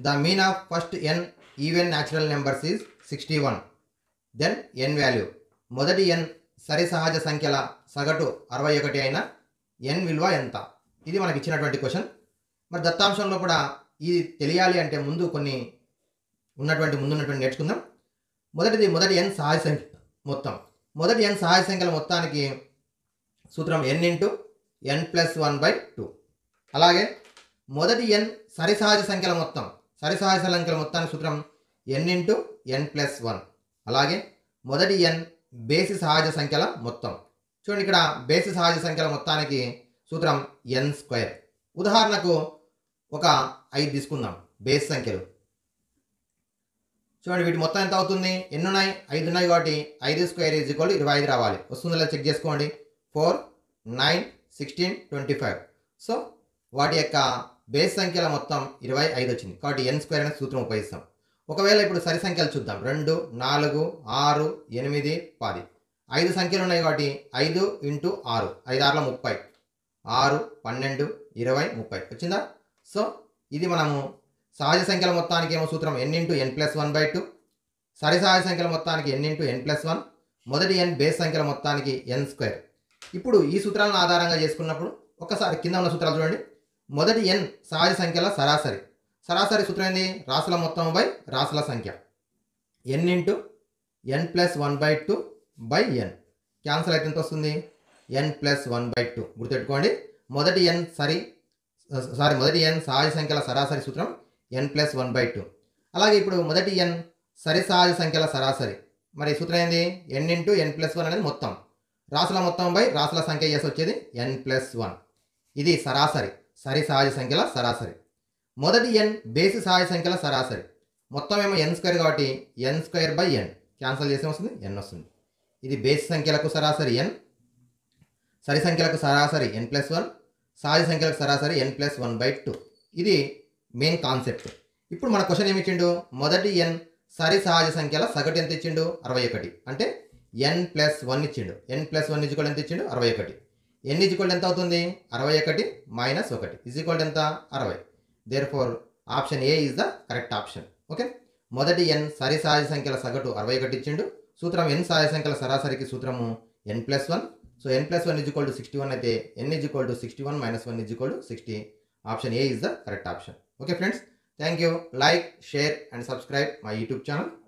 the mean of first n even natural numbers is sixty one then n value మొదటి n సరి సహజ సంఖ్యల సగటు అరవై ఒకటి అయిన ఎన్ విలువ ఎంత ఇది మనకి ఇచ్చినటువంటి క్వశ్చన్ మరి దత్తాంశంలో కూడా ఇది తెలియాలి అంటే ముందు కొన్ని ఉన్నటువంటి ముందు ఉన్నటువంటి నేర్చుకుందాం మొదటిది మొదటి ఎన్ సహజ సంఖ్య మొత్తం మొదటి ఎన్ సహజ సంఖ్యల మొత్తానికి సూత్రం n into n plus one by two అలాగే మొదటి ఎన్ సరి సహజ సంఖ్యల మొత్తం సరి సహజ సంఖ్యల మొత్తానికి సూత్రం n into n plus one అలాగే మొదటి ఎన్ బేసి సహజ సంఖ్యల మొత్తం చూడండి ఇక్కడ బేసి సహజ సంఖ్యల మొత్తానికి సూత్రం ఎన్ స్క్వేర్ ఉదాహరణకు ఒక ఐదు తీసుకుందాం బేస్ సంఖ్యలు చూడండి వీటి మొత్తం ఎంత అవుతుంది ఎన్ని ఉన్నాయి ఐదు ఉన్నాయి కాబట్టి ఐదు స్క్వేర్ ఈజ్ ఈక్వల్ ఇరవై ఐదు రావాలి వస్తుందో లేదో చెక్ చేసుకోండి four nine sixteen twenty five so వాటి యొక్క బేస్ సంఖ్యల మొత్తం ఇరవై ఐదు వచ్చింది కాబట్టి ఎన్ స్క్వేర్ అనే సూత్రం ఉపయోగిస్తాం ఒకవేళ ఇప్పుడు సరి సంఖ్యలు చూద్దాం రెండు నాలుగు ఆరు ఎనిమిది పది ఐదు సంఖ్యలు ఉన్నాయి కాబట్టి ఐదు ఇంటూ ఆరు ఐదు ఆరులో ముప్పై ఆరు పన్నెండు ఇరవై ముప్పై వచ్చిందా సో ఇది మనము సహజ సంఖ్యల మొత్తానికి ఏమో సూత్రం n into n plus one by two సరి సహజ సంఖ్యల మొత్తానికి n into n plus one మొదటి ఎన్ బేస్ సంఖ్యల మొత్తానికి ఎన్ స్క్వేర్ ఇప్పుడు ఈ సూత్రాలను ఆధారంగా చేసుకున్నప్పుడు ఒకసారి కింద ఉన్న సూత్రాలు చూడండి మొదటి ఎన్ సహజ సంఖ్యల సరాసరి సరాసరి సూత్రం ఏంది రాసుల మొత్తం బై రాసుల సంఖ్య n into n plus one by two by n cancel అయితే ఎంత వస్తుంది n plus one by two గుర్తుపెట్టుకోండి మొదటి ఎన్ సరి సారీ మొదటి ఎన్ సహజ సంఖ్యల సరాసరి సూత్రం n plus one by two అలాగే ఇప్పుడు మొదటి ఎన్ సరి సహజ సంఖ్యల సరాసరి మరి సూత్రం ఏంది n into n plus one అనేది మొత్తం రాసుల మొత్తం బై రాసుల సంఖ్య చేసి వచ్చేది ఎన్ ప్లస్ వన్ ఇది సరాసరి సరి సహజ సంఖ్యల సరాసరి మొదటి ఎన్ బేసి సహజ సంఖ్యల సరాసరి మొత్తం ఏమో ఎన్ స్క్వేర్ కాబట్టి n square by n cancel చేసి వస్తుంది ఎన్ వస్తుంది ఇది బేసి సంఖ్యలకు సరాసరి ఎన్ సరి సంఖ్యలకు సరాసరి ఎన్ ప్లస్ వన్ సహజ సంఖ్యలకు సరాసరి n plus one by two ఇది మెయిన్ కాన్సెప్ట్ ఇప్పుడు మన క్వశ్చన్ ఏమి ఇచ్చిండు మొదటి ఎన్ సరి సహజ సంఖ్యల సగటు ఎంత ఇచ్చిండు అరవై ఒకటి అంటే ఎన్ ప్లస్ వన్ ఇచ్చిండు ఎన్ ప్లస్ వన్ ఇజిక్వల్ ఎంత ఇచ్చిండు అరవై ఒకటి ఎన్ ఇజిక్వల్ ఎంత అవుతుంది అరవై ఒకటి మైనస్ ఒకటి ఇజిక్వల్ ఎంత అరవై there four option a is the correct option okay మొదటి ఎన్ సరి సహజ సంఖ్యల సగటు అరవై ఒకటి ఇచ్చిండు సూత్రం ఎన్ సహజ సంఖ్యల సరాసరికి సూత్రము n plus one so n plus one equal to sixty one అయితే n is equal to sixty one minus one is equal to sixty option a is the correct option okay friends thank you like share and subscribe my YouTube channel